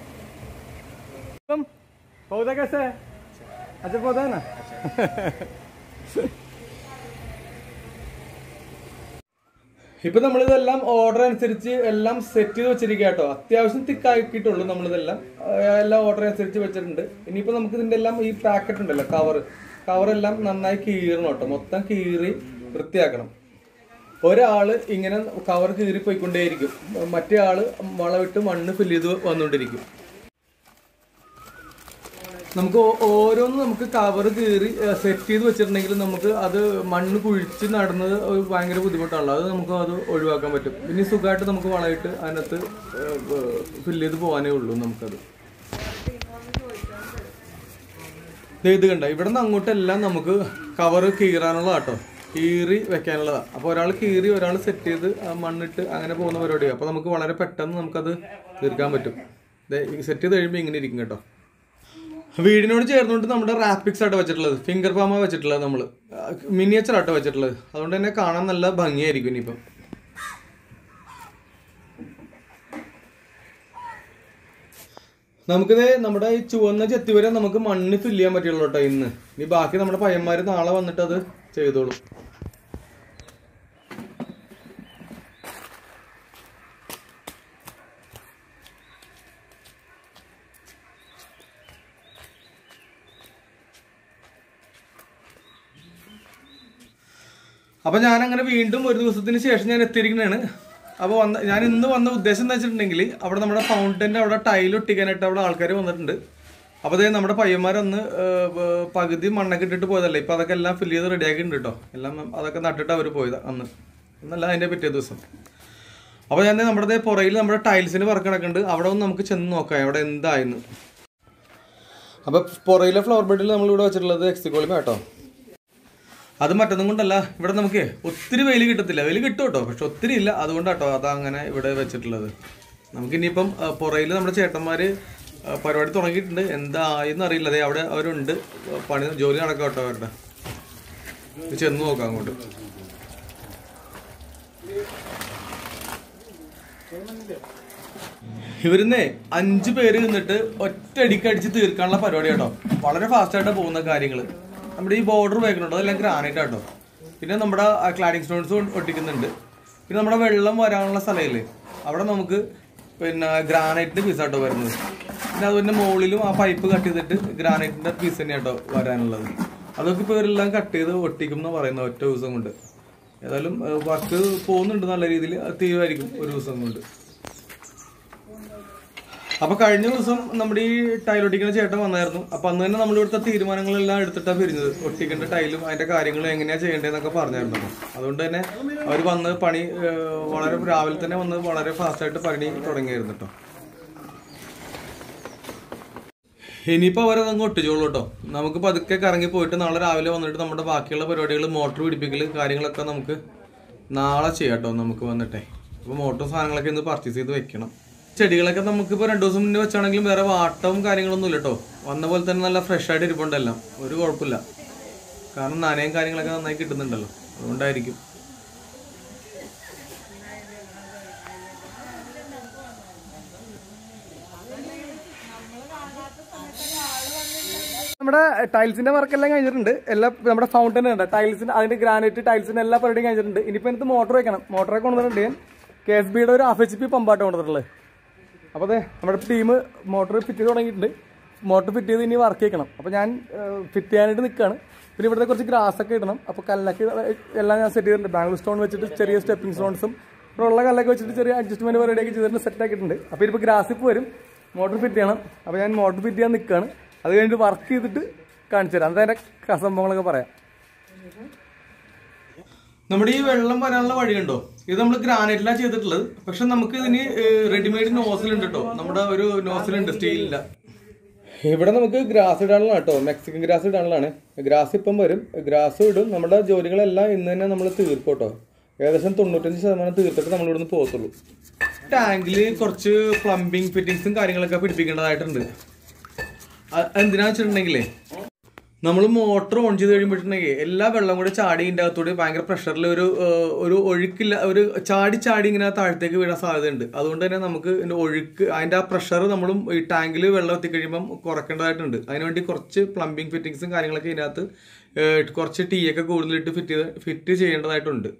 तुम पौधा कैसे है अच्छा पौधा है ना ഇപ്പൊ നമ്മളിതെല്ലാം ഓർഡർ അനുസരിച്ച് എല്ലാം സെറ്റ് ചെയ്ത് വെച്ചിരിക്കുക കേട്ടോ അത്യാവശ്യം തിക്കാക്കിയിട്ടുള്ളൂ നമ്മളിതെല്ലാം ആ, എല്ലാം ഓർഡർ അനുസരിച്ച് വെച്ചിട്ടുണ്ട് ഇനിയിപ്പോ നമുക്ക് ഇതിന്റെ എല്ലാം ഈ പാക്കറ്റ് ഉണ്ടല്ലോ കവർ കവറെല്ലാം നന്നായി കീറണം കേട്ടോ മൊത്തം കീറി വൃത്തിയാക്കണം ഒരാള് ഇങ്ങനെ കവർ കീറി പോയിക്കൊണ്ടേയിരിക്കും മറ്റേ ആള് വളവിട്ട് മണ്ണ് ഫില്ല് ചെയ്ത് വന്നുകൊണ്ടിരിക്കും നമുക്ക് ഓ- ഓരോന്ന് നമുക്ക് കവർ കീറി സെറ്റ് ചെയ്ത് വെച്ചിട്ടുണ്ടെങ്കിൽ നമുക്ക് അത് മണ്ണ് കുഴിച്ച് നടുന്നത് ഒരു ഭയങ്കര ബുദ്ധിമുട്ടാണല്ലോ അത് നമുക്ക് അത് ഒഴിവാക്കാൻ പറ്റും പിന്നെ സുഖമായിട്ട് നമുക്ക് വളമായിട്ട് അതിനകത്ത് ഫില്ല് ചെയ്ത് പോകാനേ ഉള്ളൂ നമുക്കത് ദേ ഇത് കണ്ട ഇവിടെ നിന്ന് അങ്ങോട്ടെല്ലാം നമുക്ക് കവർ കീറാനുള്ള കേട്ടോ കീറി വെക്കാനുള്ളതാണ് അപ്പോൾ ഒരാൾ കീറി ഒരാൾ സെറ്റ് ചെയ്ത് ആ മണ്ണിട്ട് അങ്ങനെ പോകുന്ന പരിപാടിയാണ് അപ്പോൾ നമുക്ക് വളരെ പെട്ടെന്ന് നമുക്കത് തീർക്കാൻ പറ്റും സെറ്റ് ചെയ്ത് കഴിയുമ്പോൾ ഇങ്ങനെ ഇരിക്കും കേട്ടോ വീടിനോട് ചേർന്നുകൊണ്ട് നമ്മുടെ റാപ്പിക്സ് ആട്ടോ വെച്ചിട്ടുള്ളത് ഫിംഗർ പാമ വെച്ചിട്ടുള്ളത് നമ്മൾ മിനിയേച്ചർ ആട്ടോ വെച്ചിട്ടുള്ളത് അതുകൊണ്ട് തന്നെ കാണാൻ നല്ല ഭംഗിയായിരിക്കും ഇനിയിപ്പം നമുക്കിത് നമ്മുടെ ഈ ചുവന്ന ചെത്തി വരെ നമുക്ക് മണ്ണ് ഫില്ല് ചെയ്യാൻ പറ്റുള്ളൂ കേട്ടോ ഇന്ന് ഇനി ബാക്കി നമ്മുടെ പയ്യന്മാർ നാളെ വന്നിട്ട് അത് ചെയ്തോളും അപ്പൊ ഞാൻ അങ്ങനെ വീണ്ടും ഒരു ദിവസത്തിന് ശേഷം ഞാൻ എത്തിയിരിക്കുന്നതാണ് അപ്പോൾ വന്ന ഞാൻ ഇന്ന് വന്ന ഉദ്ദേശം എന്താ വെച്ചിട്ടുണ്ടെങ്കിൽ അവിടെ നമ്മുടെ ഫൗണ്ടൻ്റെ അവിടെ ടൈൽ ഒട്ടിക്കാനായിട്ട് അവിടെ ആൾക്കാർ വന്നിട്ടുണ്ട് അപ്പോൾ അതേ നമ്മുടെ പയ്യന്മാരൊന്ന് ഏഹ്, ഏഹ്, പകുതി മണ്ണൊക്കെ ഇട്ടിട്ട് പോയതല്ലേ ഇപ്പൊ അതൊക്കെ എല്ലാം ഫില്ല് ചെയ്ത് റെഡിയാക്കിയിട്ടുണ്ട് കേട്ടോ എല്ലാം അതൊക്കെ നട്ടിട്ട് അവർ പോയത് അന്ന് എന്നല്ല അതിന്റെ പിറ്റേ ദിവസം അപ്പോൾ ഞാൻ ദേ നമ്മുടെ ദേ പുറകിൽ നമ്മുടെ ടൈൽസിന് വർക്ക് കിടക്കുന്നുണ്ട് അവിടെ ഒന്ന് നമുക്ക് ചെന്ന് നോക്കാം അവിടെ എന്തായെന്ന് അപ്പോൾ പുറയിലെ ഫ്ലവർ ബെഡിൽ നമ്മൾ ഇവിടെ വെച്ചിട്ടുള്ളത് എക്സിക്കോളിമ കേട്ടോ അത് മറ്റൊന്നും കൊണ്ടല്ല ഇവിടെ നമുക്ക് ഒത്തിരി വെയിൽ കിട്ടത്തില്ല വെയിൽ കിട്ടും കേട്ടോ പക്ഷെ ഒത്തിരി ഇല്ല അതുകൊണ്ടാട്ടോ അത് അങ്ങനെ ഇവിടെ വെച്ചിട്ടുള്ളത് നമുക്കിനിയിപ്പം പുറയിൽ നമ്മുടെ ചേട്ടന്മാര് ആ, പരിപാടി തുടങ്ങിയിട്ടുണ്ട് എന്തായെന്ന് അറിയില്ല അതെ അവിടെ അവരുണ്ട് പണി ജോലി നടക്കാം കേട്ടോ അവരുടെ ഇത് ചെന്ന് നോക്കാം അങ്ങോട്ട് ഇവരിന്നേ അഞ്ചു പേര് നിന്നിട്ട് ഒറ്റയടിക്ക് അടിച്ച് തീർക്കാനുള്ള പരിപാടി കേട്ടോ വളരെ ഫാസ്റ്റ് ആയിട്ട് പോകുന്ന കാര്യങ്ങൾ നമ്മുടെ ഈ ബോർഡർ ഉപയോഗിക്കുന്നുണ്ട് അതെല്ലാം ഗ്രാനൈറ്റ് ആട്ടോ പിന്നെ നമ്മുടെ ക്ലാഡിംഗ് സ്റ്റോൺസ് ഒട്ടിക്കുന്നുണ്ട് പിന്നെ നമ്മുടെ വെള്ളം വരാനുള്ള സ്ഥലമില്ലേ അവിടെ നമുക്ക് പിന്നെ ഗ്രാനൈറ്റിന്റെ പീസ് ആട്ടോ വരുന്നത് പിന്നെ അതുപോലെ മുകളിലും ആ പൈപ്പ് കട്ട് ചെയ്തിട്ട് ഗ്രാനൈറ്റിന്റെ പീസ് തന്നെയാട്ടോ വരാനുള്ളത് അതൊക്കെ ഇപ്പോൾ ഇവരെല്ലാം കട്ട് ചെയ്ത് ഒട്ടിക്കും എന്ന് പറയുന്നത് ഒറ്റ ദിവസം കൊണ്ട് ഏതായാലും വർക്ക് പോകുന്നുണ്ട് നല്ല രീതിയിൽ തീരുമായിരിക്കും ഒരു ദിവസം കൊണ്ട് അപ്പൊ കഴിഞ്ഞ ദിവസം നമ്മുടെ ഈ ടൈൽ ഒട്ടിക്കുന്ന ചേട്ടൻ വന്നായിരുന്നു അപ്പൊ അന്ന് തന്നെ നമ്മൾ ഇവിടുത്തെ തീരുമാനങ്ങളെല്ലാം എടുത്തിട്ടാണ് പിരിഞ്ഞത് ഒട്ടിക്കേണ്ട ടൈലും അതിന്റെ കാര്യങ്ങളും എങ്ങനെയാ ചെയ്യേണ്ടതെന്നൊക്കെ പറഞ്ഞായിരുന്നു അതുകൊണ്ട് തന്നെ അവർ വന്ന് പണി ഏഹ്, വളരെ രാവിലെ തന്നെ വന്ന് വളരെ ഫാസ്റ്റ് ആയിട്ട് പണി തുടങ്ങിയായിരുന്നു കേട്ടോ ഇനിയിപ്പോൾ അവരതങ്ങ് ഒട്ടിച്ചോളൂ കേട്ടോ നമുക്ക് പതുക്കെ കറങ്ങി പോയിട്ട് നാളെ രാവിലെ വന്നിട്ട് നമ്മുടെ ബാക്കിയുള്ള പരിപാടികൾ മോട്ടർ പിടിപ്പിക്കൽ കാര്യങ്ങളൊക്കെ നമുക്ക് നാളെ ചെയ്യാം കേട്ടോ നമുക്ക് വന്നിട്ടേ അപ്പോൾ മോട്ടർ സാധനങ്ങളൊക്കെ ഇന്ന് പർച്ചേസ് ചെയ്ത് വെക്കണം ചെടികളൊക്കെ നമുക്കിപ്പോൾ രണ്ട് ദിവസം മുന്നേ വെച്ചാണെങ്കിലും വേറെ വാട്ടവും കാര്യങ്ങളൊന്നും ഇല്ല കേട്ടോ വന്ന പോലെ തന്നെ നല്ല ഫ്രഷ് ആയിട്ട് ഇരിപ്പുണ്ടെല്ലാം ഒരു കുഴപ്പമില്ല കാരണം നനയും കാര്യങ്ങളൊക്കെ നന്നായി കിട്ടുന്നുണ്ടല്ലോ അതുകൊണ്ടായിരിക്കും നമ്മുടെ ടൈൽസിന്റെ വർക്കെല്ലാം കഴിഞ്ഞിട്ടുണ്ട് എല്ലാ നമ്മുടെ ഫൗണ്ടൻ ഉണ്ട് ടൈൽസിന് അതിന്റെ ഗ്രാനൈറ്റ് ടൈൽസിന്റെ എല്ലാ പരിപാടിയും കഴിഞ്ഞിട്ടുണ്ട് ഇനിയിപ്പോ എനിക്ക് മോട്ടർ വെക്കണം മോട്ടറൊക്കെ കൊണ്ടുവന്നിട്ടുണ്ട് ഞാൻ കെ എസ് ബിയുടെ ഒരു ഹാഫ് എച്ച് പി പമ്പാട്ട് കൊണ്ടുവന്നിട്ടുള്ളത് അപ്പോൾ അതെ നമ്മുടെ ടീം മോട്ടർ ഫിറ്റ് ചെയ്ത് തുടങ്ങിയിട്ടുണ്ട് മോട്ടർ ഫിറ്റ് ചെയ്ത് ഇനി വർക്ക് ചെയ്യണം അപ്പോൾ ഞാൻ ഫിറ്റ് ചെയ്യാനായിട്ട് നിൽക്കുകയാണ് പിന്നെ ഇവിടുത്തെ കുറച്ച് ഗ്രാസ് ഒക്കെ ഇടണം അപ്പോൾ കല്ലൊക്കെ എല്ലാം ഞാൻ സെറ്റ് ചെയ്തിട്ടുണ്ട് ബാംഗ്ലൂർ സ്റ്റോൺ വെച്ചിട്ട് ചെറിയ സ്റ്റെപ്പിംഗ് സ്റ്റോൺസും ഇവിടെ ഉള്ള കല്ലൊക്കെ വെച്ചിട്ട് ചെറിയ അഡ്ജസ്റ്റ്മെന്റ് പരിപാടിയൊക്കെ ചെയ്തിട്ട് സെറ്റ് ആക്കിയിട്ടുണ്ട് അപ്പോൾ ഇപ്പോൾ ഗ്രാസ് ഇപ്പോൾ വരും മോട്ടർ ഫിറ്റ് ചെയ്യണം അപ്പോൾ ഞാൻ മോട്ടർ ഫിറ്റ് ചെയ്യാൻ നിൽക്കുകയാണ് അത് കഴിഞ്ഞിട്ട് വർക്ക് ചെയ്തിട്ട് കാണിച്ചു തരാം അന്നത്തെ അതിൻ്റെ സംഭവങ്ങളൊക്കെ പറയാം നമ്മുടെ ഈ വെള്ളം വരാനുള്ള വഴിയുണ്ടോ ഇത് നമ്മൾ ഗ്രാനൈറ്റിലാണ് ചെയ്തിട്ടുള്ളത് പക്ഷെ നമുക്ക് ഇതിന് റെഡിമെയ്ഡ് നോസിൽ ഉണ്ട് കേട്ടോ നമ്മുടെ ഒരു നോസിൽ ഉണ്ട് സ്റ്റീലില്ല ഇവിടെ നമുക്ക് ഗ്രാസ് ഇടാനുള്ള കേട്ടോ മെക്സിക്കൻ ഗ്രാസ് ഇടാനുള്ളതാണ് ഗ്രാസ് ഇപ്പം വരും ഗ്രാസ് ഇടും നമ്മുടെ ജോലികളെല്ലാം ഇന്ന് തന്നെ നമ്മൾ തീർക്കും കേട്ടോ ഏകദേശം തൊണ്ണൂറ്റഞ്ച് ശതമാനം തീർത്തിട്ട് നമ്മൾ ഇവിടുന്ന് പോകത്തുള്ളൂ ടാങ്കിൽ കുറച്ച് പ്ലംബിംഗ് ഫിറ്റിങ്സും കാര്യങ്ങളൊക്കെ പിടിപ്പിക്കേണ്ടതായിട്ടുണ്ട് അ- എന്തിനാന്ന് വെച്ചിട്ടുണ്ടെങ്കിലേ നമ്മൾ മോട്ടർ ഓൺ ചെയ്ത് കഴിയുമ്പോഴത്തേക്ക് എല്ലാ വെള്ളം കൂടെ ചാടി ഇതിൻ്റെ അകത്തൂടെ ഭയങ്കര പ്രഷറിൽ ഒരു ഏഹ്, ഒരു ഒഴുക്കില്ല ഒരു ചാടി ചാടി ഇങ്ങനെ താഴത്തേക്ക് വീഴാൻ സാധ്യതയുണ്ട് അതുകൊണ്ട് തന്നെ നമുക്ക് ഇതിന്റെ ഒഴുക്ക് അതിൻ്റെ ആ പ്രഷർ നമ്മളും ഈ ടാങ്കിൽ വെള്ളം എത്തിക്കഴിയുമ്പം കുറയ്ക്കേണ്ടതായിട്ടുണ്ട് അതിനുവേണ്ടി കുറച്ച് പ്ലംബിംഗ് ഫിറ്റിങ്സും കാര്യങ്ങളൊക്കെ ഇതിനകത്ത് ഏഹ്, കുറച്ച് ടീ ഒക്കെ കൂടുതലിട്ട് ഫിറ്റ് ചെയ്ത് ഫിറ്റ് ചെയ്യേണ്ടതായിട്ടുണ്ട്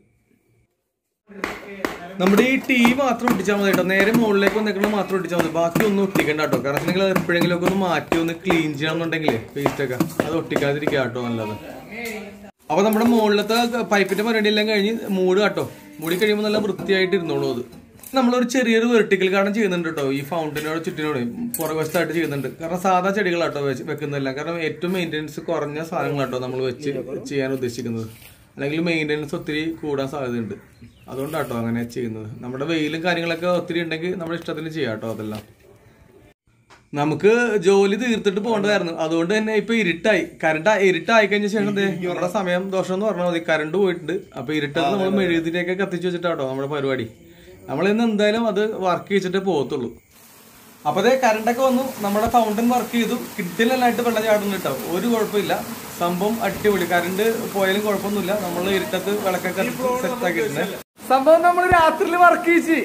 നമ്മുടെ ഈ ടീ മാത്രം ഒട്ടിച്ചാൽ മതി കേട്ടോ നേരെ മുകളിലേക്ക് നിൽക്കുന്നത് മാത്രം ഒട്ടിച്ചാൽ മതി ബാക്കി ഒന്നും ഒട്ടിക്കണ്ട കേട്ടോ കാരണം നിങ്ങൾ എപ്പോഴെങ്കിലും ഒക്കെ ഒന്ന് മാറ്റി ഒന്ന് ക്ലീൻ ചെയ്യണമെന്നുണ്ടെങ്കിൽ പേസ്റ്റ് ഒക്കെ അത് ഒട്ടിക്കാതിരിക്കുക കേട്ടോ നല്ലത് അപ്പൊ നമ്മുടെ മുകളിലത്തെ പൈപ്പിന്റെ പരിപാടി എല്ലാം കഴിഞ്ഞ് മൂട് കേട്ടോ മൂടി കഴിയുമ്പോൾ നല്ല വൃത്തിയായിട്ട് ഇരുന്നോളൂ അത് നമ്മളൊരു ചെറിയൊരു വെർട്ടിക്കൽ ഗാർഡൻ ചെയ്യുന്നുണ്ട് കേട്ടോ ഈ ഫൗണ്ടനോട് ചുറ്റിനോട് പുറകുവശത്തായിട്ട് ചെയ്യുന്നുണ്ട് കാരണം സാധാ ചെടികളാട്ടോ വെച്ച് വെക്കുന്നില്ല കാരണം ഏറ്റവും മെയിൻ്റെനൻസ് കുറഞ്ഞ സാധനങ്ങളാട്ടോ നമ്മൾ വെച്ച് ചെയ്യാൻ ഉദ്ദേശിക്കുന്നത് അല്ലെങ്കിൽ മെയിൻ്റെനൻസ് ഒത്തിരി കൂടാൻ സാധ്യതയുണ്ട് അതുകൊണ്ടാട്ടോ അങ്ങനെ ചെയ്യുന്നത് നമ്മുടെ വെയിലും കാര്യങ്ങളൊക്കെ ഒത്തിരി ഉണ്ടെങ്കിൽ നമ്മുടെ ഇഷ്ടത്തിന് ചെയ്യാം കേട്ടോ അതെല്ലാം നമുക്ക് ജോലി തീർത്തിട്ട് പോകേണ്ടതായിരുന്നു അതുകൊണ്ട് തന്നെ ഇപ്പൊ ഇരുട്ടായി കറണ്ട് ഇരുട്ടായി കഴിഞ്ഞ ശേഷം ദേ നമ്മുടെ സമയം ദോഷം എന്ന് പറഞ്ഞാൽ മതി കറണ്ട് പോയിട്ടുണ്ട് അപ്പൊ ഇരുട്ടത്ത് നമ്മൾ മെഴുകുതിരിയൊക്കെ കത്തിച്ച് വെച്ചിട്ടാട്ടോ നമ്മുടെ പരിപാടി നമ്മൾ ഇന്ന് എന്തായാലും അത് വർക്ക് ചെയ്തിട്ടേ പോകത്തുള്ളൂ അപ്പൊ അതേ കറണ്ടൊക്കെ വന്നു നമ്മുടെ ഫൗണ്ടൻ വർക്ക് ചെയ്തു കിട്ടില്ലായിട്ട് വെള്ളം ചാടുന്നു കേട്ടോ ഒരു കുഴപ്പമില്ല സംഭവം അടിപൊളി കറണ്ട് പോയാലും കുഴപ്പമൊന്നുമില്ല നമ്മൾ ഇരുട്ടത്ത് വിളക്കൊക്കെ സെറ്റ് ആക്കിയിട്ടുണ്ട് സംഭവം നമ്മൾ രാത്രിയിൽ വർക്ക് ചെയ്ച്ച്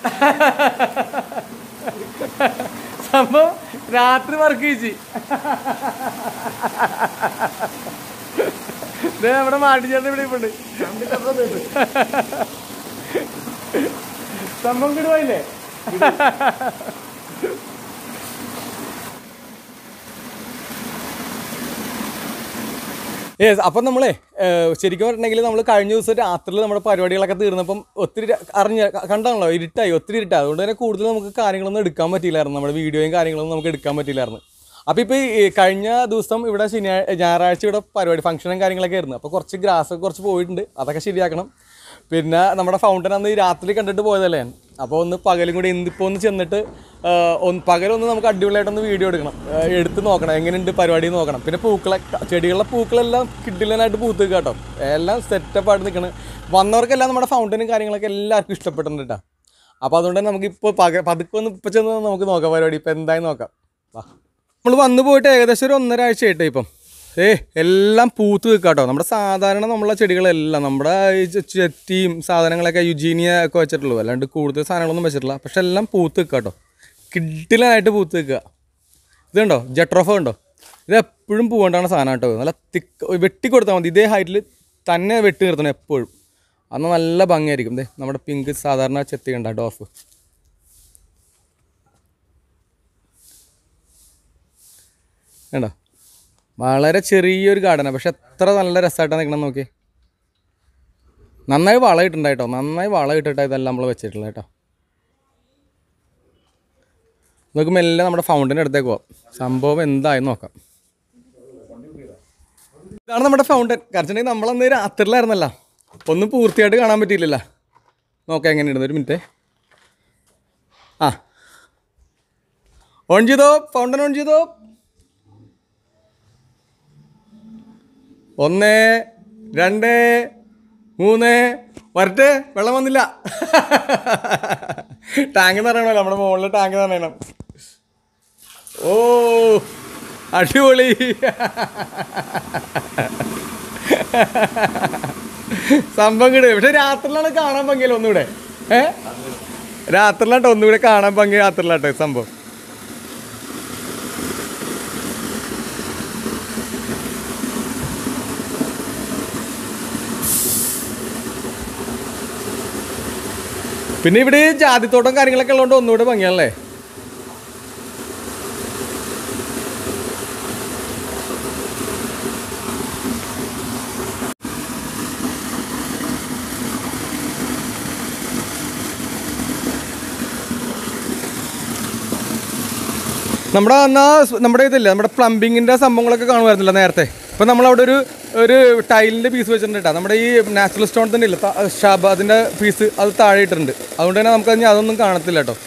സംഭവം രാത്രി വർക്ക് ചെയ്ച്ച് ദേ നമ്മുടെ മാട്ടിച്ചേട്ടൻ ഇവിടെ ഇപ്പുണ്ട് സംഭവം കിടുവായില്ലേ യെസ് അപ്പം നമ്മളെ ശരിക്കും പറഞ്ഞിട്ടുണ്ടെങ്കിൽ നമ്മൾ കഴിഞ്ഞ ദിവസം രാത്രിയിൽ നമ്മുടെ പരിപാടികളൊക്കെ തീർന്നപ്പം ഒത്തിരി ര- അറിഞ്ഞ കണ്ടാണല്ലോ ഇരുട്ടായി ഒത്തിരി ഇരുട്ടായി അതുകൊണ്ട് തന്നെ കൂടുതൽ നമുക്ക് കാര്യങ്ങളൊന്നും എടുക്കാൻ പറ്റിയില്ലായിരുന്നു നമ്മുടെ വീഡിയോയും കാര്യങ്ങളൊന്നും നമുക്ക് എടുക്കാൻ പറ്റിയില്ലായിരുന്നു അപ്പോൾ ഇപ്പോൾ ഈ കഴിഞ്ഞ ദിവസം ഇവിടെ ശനിയാഴ്ച ഞായറാഴ്ച ഇവിടെ പരിപാടി ഫംഗ്ഷനും കാര്യങ്ങളൊക്കെ ആയിരുന്നു അപ്പോൾ കുറച്ച് ഗ്രാസ് ഒക്കെ കുറച്ച് പോയിട്ടുണ്ട് അതൊക്കെ ശരിയാക്കണം പിന്നെ നമ്മുടെ ഫൗണ്ടൻ അന്ന് ഈ രാത്രി കണ്ടിട്ട് പോയതല്ലേ ഞാൻ അപ്പോൾ ഒന്ന് പകലും കൂടി ഇന്നിപ്പോൾ ഒന്ന് ചെന്നിട്ട് ആ, ഒന്ന് പകലൊന്ന് നമുക്ക് അടിപൊളിയായിട്ടൊന്ന് വീഡിയോ എടുക്കണം ആ, എടുത്ത് നോക്കണം എങ്ങനെയുണ്ട് പരിപാടി നോക്കണം പിന്നെ പൂക്കളെ ചെടികളുടെ പൂക്കളെല്ലാം കിഡിലനായിട്ട് പൂത്ത് നിൽക്കുക കേട്ടോ എല്ലാം സെറ്റപ്പായിട്ട് നിൽക്കണം വന്നവർക്കെല്ലാം നമ്മുടെ ഫൗണ്ടനും കാര്യങ്ങളൊക്കെ എല്ലാവർക്കും ഇഷ്ടപ്പെട്ടിട്ടുണ്ട് കേട്ടോ അപ്പോൾ അതുകൊണ്ട് തന്നെ നമുക്കിപ്പോൾ പക പതുക്കെ ഒന്ന് ഇപ്പം ചെന്ന് നമുക്ക് നോക്കാം പരിപാടി ഇപ്പം എന്തായി നോക്കാം വാ നമ്മൾ വന്നു പോയിട്ട് ഏകദേശം ഒരു ഒന്നര ആഴ്ച ആയിട്ടോ ഇപ്പം ഏ എല്ലാം പൂത്ത് നിൽക്കുക കേട്ടോ നമ്മുടെ സാധാരണ നമ്മളെ ചെടികളെല്ലാം നമ്മുടെ ഈ ചെ- ചെത്തിയും സാധനങ്ങളൊക്കെ യുജീനിയ ഒക്കെ വെച്ചിട്ടുള്ളൂ അല്ലാണ്ട് കൂടുതൽ സാധനങ്ങളൊന്നും വെച്ചിട്ടില്ല പക്ഷെ എല്ലാം പൂത്ത് നിൽക്കുക കേട്ടോ കിഡിലായിട്ട് പൂത്ത് നിൽക്കുക ഇതുണ്ടോ ജട്രോഫ ഉണ്ടോ ഇത് എപ്പോഴും പൂവേണ്ടാണ് സാധനം കേട്ടോ നല്ല തിക്ക് വെട്ടി കൊടുത്താൽ മതി ഇതേ ഹൈറ്റിൽ തന്നെ വെട്ടി നിർത്തണം എപ്പോഴും അന്ന് നല്ല ഭംഗിയായിരിക്കും ദേ നമ്മുടെ പിങ്ക് സാധാരണ ചെത്തി കണ്ട ഡോർഫ് വേണ്ട വളരെ ചെറിയൊരു ഗാർഡനാണ് പക്ഷെ എത്ര നല്ല രസമായിട്ടാണ് നിൽക്കണം നോക്കി നന്നായി വളം ഇട്ടുണ്ടായിട്ടോ നന്നായി വളം ഇട്ടിട്ടാണ് ഇതെല്ലാം നമ്മൾ വെച്ചിട്ടുള്ളത് കേട്ടോ നമുക്ക് മെല്ലെ നമ്മുടെ ഫൗണ്ടൻ്റെ അടുത്തേക്ക് പോവാം സംഭവം എന്തായി നോക്കാം ഇതാണ് നമ്മുടെ ഫൗണ്ടൻ കാരണം നമ്മളന്ന് രാത്രിയിലായിരുന്നല്ലോ ഒന്നും പൂർത്തിയായിട്ട് കാണാൻ പറ്റിയില്ലല്ലോ നോക്കാം എങ്ങനെയുണ്ട് ഒരു മിനിറ്റ് ആ ഓൺ ചെയ്തോ ഫൗണ്ടൻ ഓൺ ചെയ്തോ ഒന്ന് രണ്ട് മൂന്ന് വരട്ടെ വെള്ളം വന്നില്ല ടാങ്ക് നിറയണമല്ലോ നമ്മുടെ മുകളിൽ ടാങ്ക് നിറയണം ഓ അടിപൊളി സംഭവം കിട് പക്ഷെ രാത്രിയിലാണ് കാണാൻ ഭംഗിയല്ലോ ഒന്നുകൂടെ ഏ രാത്രിയിലാട്ടോ ഒന്നുകൂടെ കാണാൻ ഭംഗി രാത്രിയിലാട്ടോ സംഭവം പിന്നെ ഇവിടെ ഈ ജാതിത്തോട്ടം കാര്യങ്ങളൊക്കെ ഉള്ളതുകൊണ്ട് ഒന്നുകൂടെ ഭംഗിയാണല്ലേ നമ്മുടെ എന്നാ നമ്മുടെ ഇതില്ലേ നമ്മുടെ പ്ലംബിങ്ങിൻ്റെ സംഭവങ്ങളൊക്കെ കാണുമായിരുന്നില്ല നേരത്തെ ഇപ്പം നമ്മളവിടെ ഒരു ഒരു ടൈലിൻ്റെ പീസ് വെച്ചിട്ടുണ്ട് കേട്ടോ നമ്മുടെ ഈ നാച്ചുറൽ സ്റ്റോൺ തന്നെ ഇല്ല ഷാബ അതിൻ്റെ പീസ് അത് താഴെ ഇട്ടിട്ടുണ്ട് അതുകൊണ്ട് തന്നെ നമുക്ക് ഇനി അതൊന്നും കാണത്തില്ല കേട്ടോ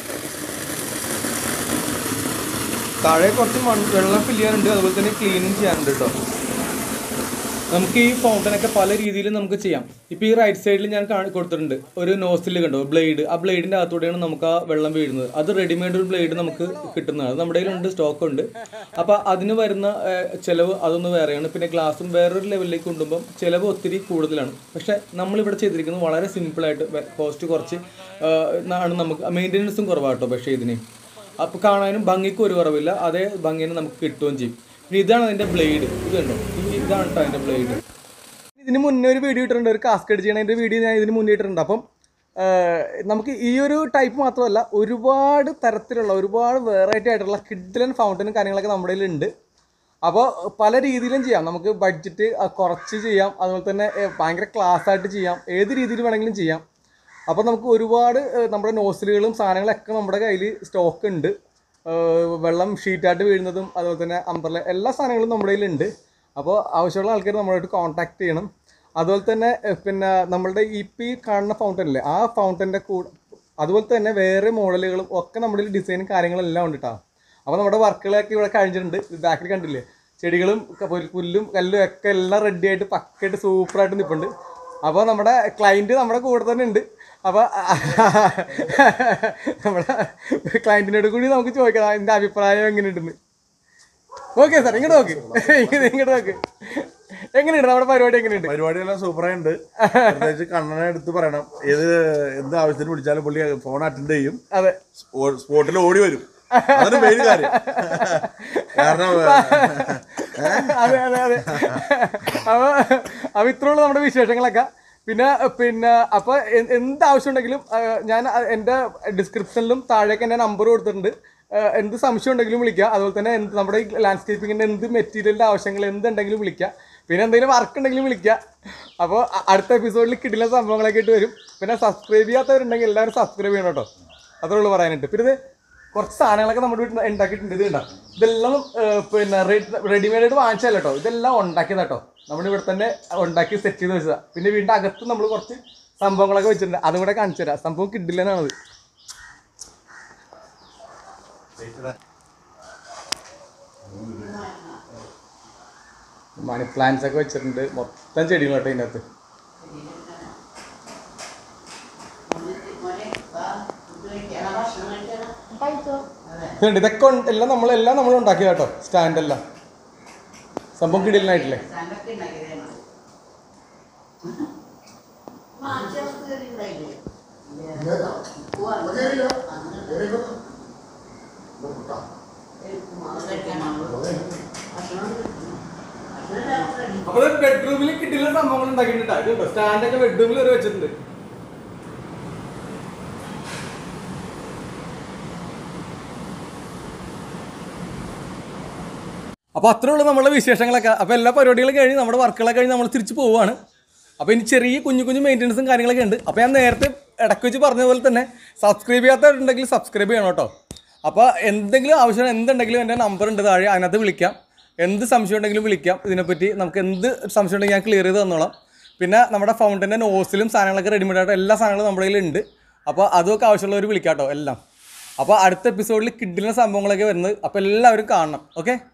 താഴെ കുറച്ച് മണ്ണ് വെള്ളം ഫില്ല് ചെയ്യാനുണ്ട് അതുപോലെ തന്നെ ക്ലീനും ചെയ്യാനുണ്ട് കേട്ടോ നമുക്ക് ഈ ഫൗണ്ടനൊക്കെ പല രീതിയിൽ നമുക്ക് ചെയ്യാം ഇപ്പോൾ ഈ റൈറ്റ് സൈഡിൽ ഞാൻ കാണി കൊടുത്തിട്ടുണ്ട് ഒരു നോസിൽ കണ്ടോ ബ്ലേഡ് ആ ബ്ലേഡിൻ്റെ അകത്തൂടെയാണ് നമുക്ക് ആ വെള്ളം വീഴുന്നത് അത് റെഡിമെയ്ഡ് ഒരു ബ്ലേഡ് നമുക്ക് കിട്ടുന്നതാണ് അത് നമ്മുടെ കയ്യിലുണ്ട് സ്റ്റോക്ക് ഉണ്ട് അപ്പോൾ അതിന് വരുന്ന ഏഹ്, ചിലവ് അതൊന്ന് വേറെയാണ് പിന്നെ ഗ്ലാസും വേറൊരു ലെവലിലേക്ക് കൊണ്ടുമ്പോൾ ചിലവ് ഒത്തിരി കൂടുതലാണ് പക്ഷേ നമ്മളിവിടെ ചെയ്തിരിക്കുന്നത് വളരെ സിമ്പിളായിട്ട് കോസ്റ്റ് കുറച്ച് ഏഹ്, ആണ് നമുക്ക് മെയിൻ്റെനൻസും കുറവാട്ടോ പക്ഷേ ഇതിന് അപ്പോൾ കാണാനും ഭംഗിക്കും ഒരു കുറവില്ല അതേ ഭംഗിന് നമുക്ക് കിട്ടുകയും ചെയ്യും പിന്നെ ഇതാണ് അതിൻ്റെ ബ്ലേഡ് ഇത് കണ്ടോ ഈ- ഇതാണ് കേട്ടോ അതിൻ്റെ ബ്ലേഡ് ഇതിന് മുന്നേ ഒരു വീഡിയോ ഇട്ടിട്ടുണ്ട് ഒരു കാസ്കേഡ് ചെയ്യണതിൻ്റെ വീഡിയോ ഞാൻ ഇതിന് മുന്നേ ഇട്ടിട്ടുണ്ട് അപ്പം ആ, നമുക്ക് ഈ ഒരു ടൈപ്പ് മാത്രമല്ല ഒരുപാട് തരത്തിലുള്ള ഒരുപാട് വെറൈറ്റി ആയിട്ടുള്ള കിഡ്ലൻ ഫൗണ്ടനും കാര്യങ്ങളൊക്കെ നമ്മുടെ കയ്യിലുണ്ട് അപ്പോൾ പല രീതിയിലും ചെയ്യാം നമുക്ക് ബഡ്ജറ്റ് കുറച്ച് ചെയ്യാം അതുപോലെ തന്നെ ഏ, ഭയങ്കര ക്ലാസ് ആയിട്ട് ചെയ്യാം ഏത് രീതിയിൽ വേണമെങ്കിലും ചെയ്യാം അപ്പോൾ നമുക്ക് ഒരുപാട് ഏ, നമ്മുടെ നോസിലുകളും സാധനങ്ങളൊക്കെ നമ്മുടെ കയ്യിൽ സ്റ്റോക്ക് ഉണ്ട് ഏ, വെള്ളം ഷീറ്റായിട്ട് വീഴുന്നതും അതുപോലെ തന്നെ അമ്പർല എല്ലാ സാധനങ്ങളും നമ്മുടെ കയ്യിലുണ്ട് അപ്പോൾ ആവശ്യമുള്ള ആൾക്കാർ നമ്മളായിട്ട് കോൺടാക്ട് ചെയ്യണം അതുപോലെ തന്നെ ഏ, പിന്നെ നമ്മളുടെ ഈ പി കാണുന്ന ഫൗണ്ടൻ ഇല്ലേ ആ ഫൗണ്ടൻ്റെ കൂടെ അതുപോലെ തന്നെ വേറെ മോഡലുകളും ഒക്കെ നമ്മുടെ ഡിസൈനും കാര്യങ്ങളെല്ലാം ഉണ്ട് കേട്ടോ അപ്പോൾ നമ്മുടെ വർക്കുകളൊക്കെ ഇവിടെ കഴിഞ്ഞിട്ടുണ്ട് ബാക്കിൽ കണ്ടില്ലേ ചെടികളും ക- പുൽ- പുല്ലും കല്ലും ഒക്കെ എല്ലാം റെഡി ആയിട്ട് പക്കയായിട്ട് സൂപ്പറായിട്ട് നിൽപ്പുണ്ട് അപ്പോൾ നമ്മുടെ ക്ലയൻറ്റ് നമ്മുടെ കൂടെ തന്നെ ഉണ്ട് അപ്പോൾ നമ്മുടെ ക്ലയൻറ്റിനോട് കൂടി നമുക്ക് ചോദിക്കാം അതിൻ്റെ അഭിപ്രായം എങ്ങനെയുണ്ടെന്ന് ഓക്കെ സാർ ഇങ്ങോട്ട് നോക്ക് ഇങ്ങോട്ട് ഇങ്ങോട്ട് നോക്ക് എങ്ങനെയുണ്ട് നമ്മുടെ പരിപാടി എങ്ങനെയുണ്ട് പരിപാടിയെല്ലാം സൂപ്പറായിട്ടുണ്ട് പ്രത്യേകിച്ച് കണ്ണനെ എടുത്ത് പറയണം ഏത് എന്ത് ആവശ്യത്തിന് വിളിച്ചാലും പുള്ളി ഫോൺ അറ്റൻഡ് ചെയ്യും അതെ സ്പോ- സ്പോട്ടിൽ ഓടി വരും അതാണ് മെയിൻ കാര്യം കാരണം അതെ അതെ അതെ അപ്പൊ അപ്പൊ ഇത്രയുള്ള നമ്മുടെ വിശേഷങ്ങളൊക്കെ പിന്നെ പിന്നെ അപ്പൊ എ- എന്ത് ആവശ്യം ഉണ്ടെങ്കിലും ആ, ഞാൻ അ- എൻ്റെ ഡിസ്ക്രിപ്ഷനിലും താഴേക്ക് എൻ്റെ നമ്പർ കൊടുത്തിട്ടുണ്ട് ആ, എന്ത് സംശയം ഉണ്ടെങ്കിലും വിളിക്കുക അതുപോലെ തന്നെ എന്ത് നമ്മുടെ ഈ ലാൻഡ്സ്കേപ്പിങ്ങിൻ്റെ എന്ത് മെറ്റീരിയലിൻ്റെ ആവശ്യങ്ങൾ എന്തുണ്ടെങ്കിലും വിളിക്കുക പിന്നെ എന്തെങ്കിലും വർക്ക് ഉണ്ടെങ്കിലും വിളിക്കുക അപ്പോൾ അടുത്ത എപ്പിസോഡിൽ കിട്ടുന്ന സംഭവങ്ങളൊക്കെ ആയിട്ട് വരും പിന്നെ സബ്സ്ക്രൈബ് ചെയ്യാത്തവരുണ്ടെങ്കിൽ എല്ലാവരും സബ്സ്ക്രൈബ് ചെയ്യണം കേട്ടോ അത്രേ ഉള്ളൂ പറയാനായിട്ട് പിന്നെ ഇത് കുറച്ച് സാധനങ്ങളൊക്കെ നമ്മുടെ വീട്ടിൽ ഉണ്ടാക്കിയിട്ടുണ്ട് ഇത് കണ്ടോ ഇതെല്ലാം ഏർ, പിന്നെ റെഡിമെയ്ഡ് ആയിട്ട് വാങ്ങിച്ചല്ല കേട്ടോ ഇതെല്ലാം ഉണ്ടാക്കിയതാ കേട്ടോ നമ്മുടെ ഇവിടെ തന്നെ ഉണ്ടാക്കി സെറ്റ് ചെയ്ത് വെച്ചതാ പിന്നെ വീടിൻ്റെ അകത്ത് നമ്മൾ കുറച്ച് സംഭവങ്ങളൊക്കെ വെച്ചിട്ടുണ്ട് അതും കൂടെ കാണിച്ചു തരാം സംഭവം കിഡില്ലെന്നാണത് മണി പ്ലാന്റ്സ് ഒക്കെ വെച്ചിട്ടുണ്ട് മൊത്തം ചെടികളോട്ടോ ഇതിൻ്റെ അകത്ത് ഇതുണ്ട് ഇതൊക്കെ ഉണ്ട്- എല്ലാം നമ്മളെല്ലാം നമ്മൾ ഉണ്ടാക്കിയത് കേട്ടോ സ്റ്റാൻഡെല്ലാം സംഭവം കിടിലനായിട്ടില്ലേ അപ്പോൾ ബെഡ്റൂമിൽ കിട്ടില്ല സംഭവങ്ങൾ ഉണ്ടാക്കിയിട്ടുണ്ട് കേട്ടോ സ്റ്റാൻഡൊക്കെ ബെഡ്റൂമിൽ വരെ വെച്ചിട്ടുണ്ട് അപ്പോൾ അത്രേ ഉള്ളൂ നമ്മളെ വിശേഷങ്ങളൊക്കെ അപ്പോൾ എല്ലാ പരിപാടികളും കഴിഞ്ഞ് നമ്മുടെ വർക്കുകളൊക്കെ കഴിഞ്ഞ് നമ്മൾ തിരിച്ച് പോവുകയാണ് അപ്പോൾ ഇനി ചെറിയ കുഞ്ഞു കുഞ്ഞു മെയിൻ്റനൻസും കാര്യങ്ങളൊക്കെ ഉണ്ട് അപ്പോൾ ഞാൻ നേരത്തെ ഇടയ്ക്ക് വെച്ച് പറഞ്ഞ പോലെ തന്നെ സബ്സ്ക്രൈബ് ചെയ്യാത്തവരുണ്ടെങ്കിൽ സബ്സ്ക്രൈബ് ചെയ്യണം കേട്ടോ അപ്പോൾ എന്തെങ്കിലും ആവശ്യം എന്തുണ്ടെങ്കിലും എൻ്റെ നമ്പർ ഉണ്ട് താഴെ അതിനകത്ത് വിളിക്കാം എന്ത് സംശയം ഉണ്ടെങ്കിലും വിളിക്കാം ഇതിനെപ്പറ്റി നമുക്ക് എന്ത് സംശയം ഉണ്ടെങ്കിൽ ഞാൻ ക്ലിയർ ചെയ്ത് തന്നോളാം പിന്നെ നമ്മുടെ ഫൗണ്ടൻ്റെ നോസിലും സാധനങ്ങളൊക്കെ റെഡിമെയ്ഡ് ആയിട്ട് എല്ലാ സാധനങ്ങളും നമ്മുടെ കയ്യിൽ ഉണ്ട് അപ്പോൾ അതൊക്കെ ആവശ്യമുള്ളവർ വിളിക്കാം കേട്ടോ എല്ലാം അപ്പോൾ അടുത്ത എപ്പിസോഡിൽ കിഡിലെ സംഭവങ്ങളൊക്കെ വരുന്നത് അപ്പോൾ എല്ലാവരും കാണണം ഓക്കെ